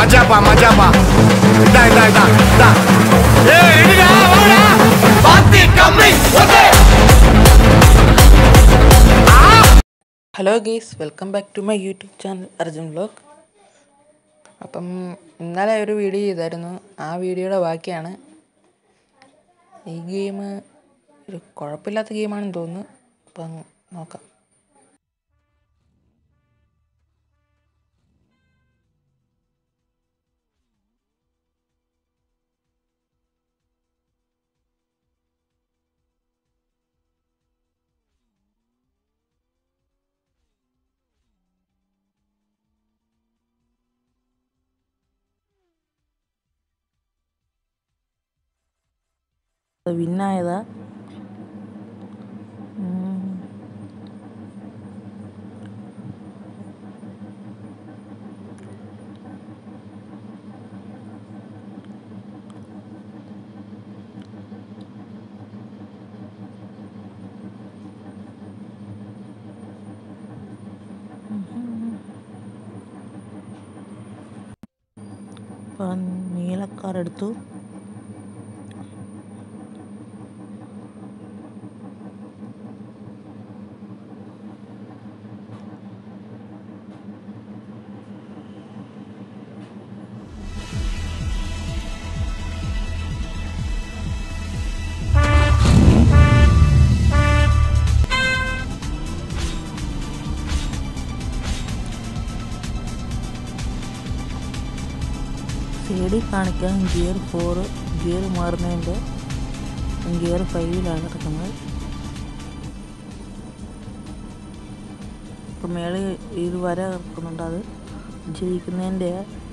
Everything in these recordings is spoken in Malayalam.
മജാപ്പാ മജാപ്പാ ഇതാ ഇതാ ഇതാ ഇതാ ഏയ് എടിടാ വാടാ പാത്തി കമ്മി okay hello guys welcome back to my YouTube channel Arjun vlog അപ്പം ഇന്നലെ ഒരു വീഡിയോ ചെയ്തായിരുന്നു ആ വീഡിയോയുടെ ബാക്കിയാണ് ഈ ഗെയിം ഒരു കുഴപ്പമില്ലാത്ത ഗെയിമാണെന്ന് തോന്നുന്നു അപ്പം നോക്കാം വിന്നായതാ അപ്പം നീലക്കാർ എടുത്തു സൈഡിൽ കാണിക്കാൻ ഗിയർ ഫോറ് ഗിയർ മാറുന്നതിൻ്റെ ഗിയർ ഫൈവിലാണ് കിടക്കുന്നത് ഇപ്പം മേളിൽ ഇത് വര കിടക്കുന്നുണ്ട് അത് ജയിക്കുന്നതിൻ്റെ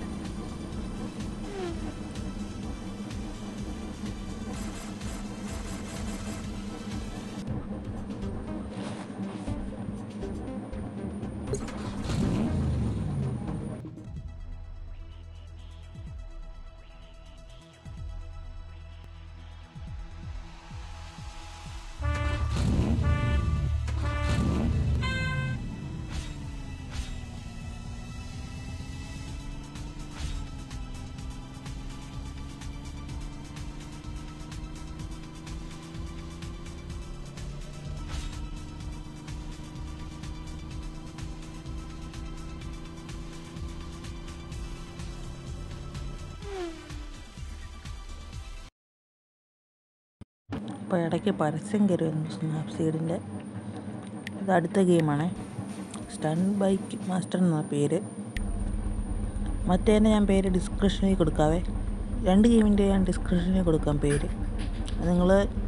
അപ്പോൾ ഇടയ്ക്ക് പരസ്യം കയറുമായിരുന്നു സ്നാപ്സീഡിൻ്റെ ഇത് അടുത്ത ഗെയിമാണ് സ്റ്റൺ ബൈക്ക് മാസ്റ്റർ എന്ന പേര് മറ്റേതിൻ്റെ ഞാൻ പേര് ഡിസ്ക്രിപ്ഷനിൽ കൊടുക്കാവേ രണ്ട് ഗെയിമിൻ്റെ ഞാൻ ഡിസ്ക്രിപ്ഷനിൽ കൊടുക്കാം പേര് നിങ്ങൾ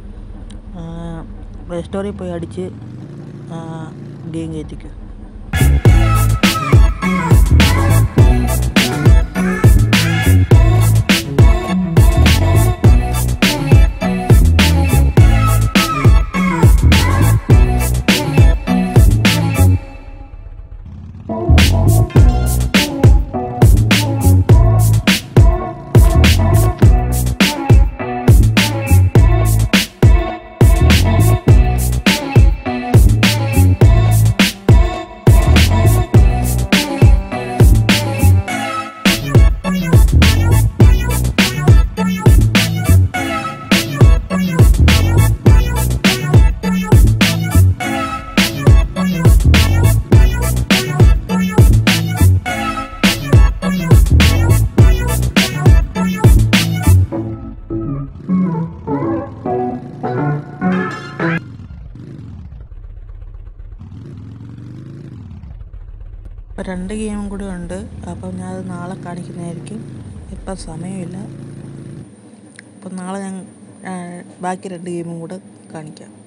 പ്ലേ സ്റ്റോറിൽ പോയി അടിച്ച് ഗെയിം കയറ്റിക്കും അപ്പോൾ രണ്ട് ഗെയിമും കൂടി ഉണ്ട് അപ്പോൾ ഞാൻ അത് നാളെ കാണിക്കുന്നതായിരിക്കും ഇപ്പം സമയമില്ല അപ്പം നാളെ ഞാൻ ആ, ബാക്കി രണ്ട് ഗെയിമും കൂടെ കാണിക്കാം